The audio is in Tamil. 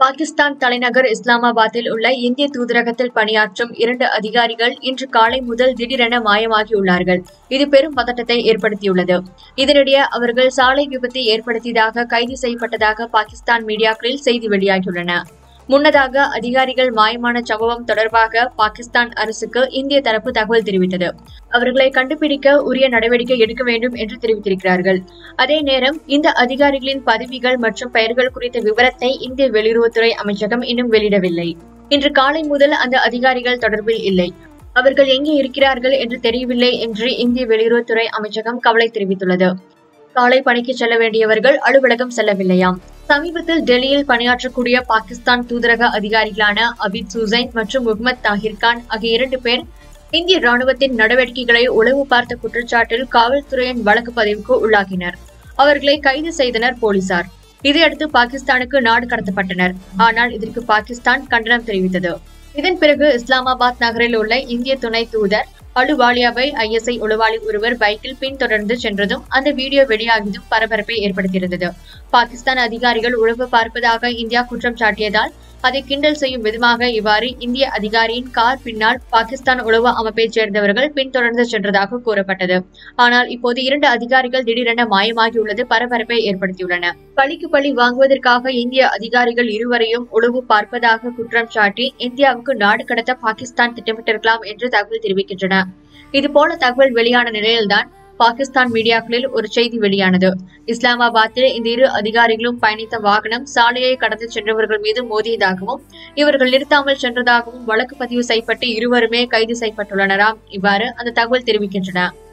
பாகிஸ்தான் தலைநகர் இஸ்லாமாபாத்தில் உள்ள இந்திய தூதரகத்தில் பணியாற்றும் இரண்டு அதிகாரிகள் இன்று காலை முதல் திடீரென மாயமாகியுள்ளார்கள் இது பெரும் பதட்டத்தை ஏற்படுத்தியுள்ளது இதனிடையே அவர்கள் சாலை விபத்தை ஏற்படுத்தியதாக கைது செய்யப்பட்டதாக பாகிஸ்தான் மீடியாக்களில் செய்தி வெளியாகியுள்ளன முன்னதாக அதிகாரிகள் மாயமான சம்பவம் தொடர்பாக பாகிஸ்தான் அரசுக்கு இந்திய தரப்பு தகவல் தெரிவித்தது அவர்களை கண்டுபிடிக்க உரிய நடவடிக்கை எடுக்க வேண்டும் என்று தெரிவித்திருக்கிறார்கள் அதே நேரம் இந்த அதிகாரிகளின் பதவிகள் மற்றும் பெயர்கள் குறித்த விவரத்தை இந்திய வெளியுறவுத்துறை அமைச்சகம் இன்னும் வெளியிடவில்லை இன்று காலை முதல் அந்த அதிகாரிகள் தொடர்பில் இல்லை அவர்கள் எங்கே இருக்கிறார்கள் என்று தெரியவில்லை என்று இந்திய வெளியுறவுத்துறை அமைச்சகம் கவலை தெரிவித்துள்ளது காலை பணிக்கு செல்ல வேண்டியவர்கள் அலுவலகம் செல்லவில்லையாம் சமீபத்தில் டெல்லியில் பணியாற்றக்கூடிய பாகிஸ்தான் தூதரக அதிகாரிகளான அபித் சுசைன் மற்றும் முகமது தாஹிர் கான் ஆகிய இரண்டு பேர் இந்திய ராணுவத்தின் நடவடிக்கைகளை உளவு பார்த்த குற்றச்சாட்டில் காவல்துறையின் வழக்கு பதிவுக்கு உள்ளாகினர் அவர்களை கைது செய்தனர் போலீசார் இதையடுத்து பாகிஸ்தானுக்கு நாடு கடத்தப்பட்டனர் ஆனால் இதற்கு பாகிஸ்தான் கண்டனம் தெரிவித்தது இதன் பிறகு இஸ்லாமாபாத் நகரில் உள்ள இந்திய துணை தூதர் அலுவாலியாவை ஐஎஸ்ஐ உளவாளி ஒருவர் பைக்கில் பின்தொடர்ந்து சென்றதும் அந்த வீடியோ வெளியாகியதும் பரபரப்பை ஏற்படுத்தியிருந்தது பாகிஸ்தான் அதிகாரிகள் உளவு பார்ப்பதாக இந்தியா குற்றம் சாட்டியதால் அதை கிண்டல் செய்யும் விதமாக இவ்வாறு இந்திய அதிகாரியின் கார் பின்னால் பாகிஸ்தான் உளவு அமைப்பைச் சேர்ந்தவர்கள் பின்தொடர்ந்து சென்றதாக கூறப்பட்டது ஆனால் இப்போது இரண்டு அதிகாரிகள் திடீரென மாயமாகியுள்ளது பரபரப்பை ஏற்படுத்தியுள்ளன பழிக்கு பழி வாங்குவதற்காக இந்திய அதிகாரிகள் இருவரையும் உளவு பார்ப்பதாக குற்றம் சாட்டி இந்தியாவுக்கு நாடு கடத்த பாகிஸ்தான் திட்டமிட்டிருக்கலாம் என்று தகவல் தெரிவிக்கின்றன இதுபோல தகவல் வெளியான நிலையில்தான் பாகிஸ்தான் மீடியாக்களில் ஒரு செய்தி வெளியானது இஸ்லாமாபாத்தில் இந்த இரு அதிகாரிகளும் பயணித்த வாகனம் சாலையை கடந்து சென்றவர்கள் மீது மோதியதாகவும் இவர்கள் நிறுத்தாமல் சென்றதாகவும் வழக்கு பதிவு செய்யப்பட்டு இருவருமே கைது செய்யப்பட்டுள்ளனராம் இவ்வாறு அந்த தகவல் தெரிவிக்கின்றன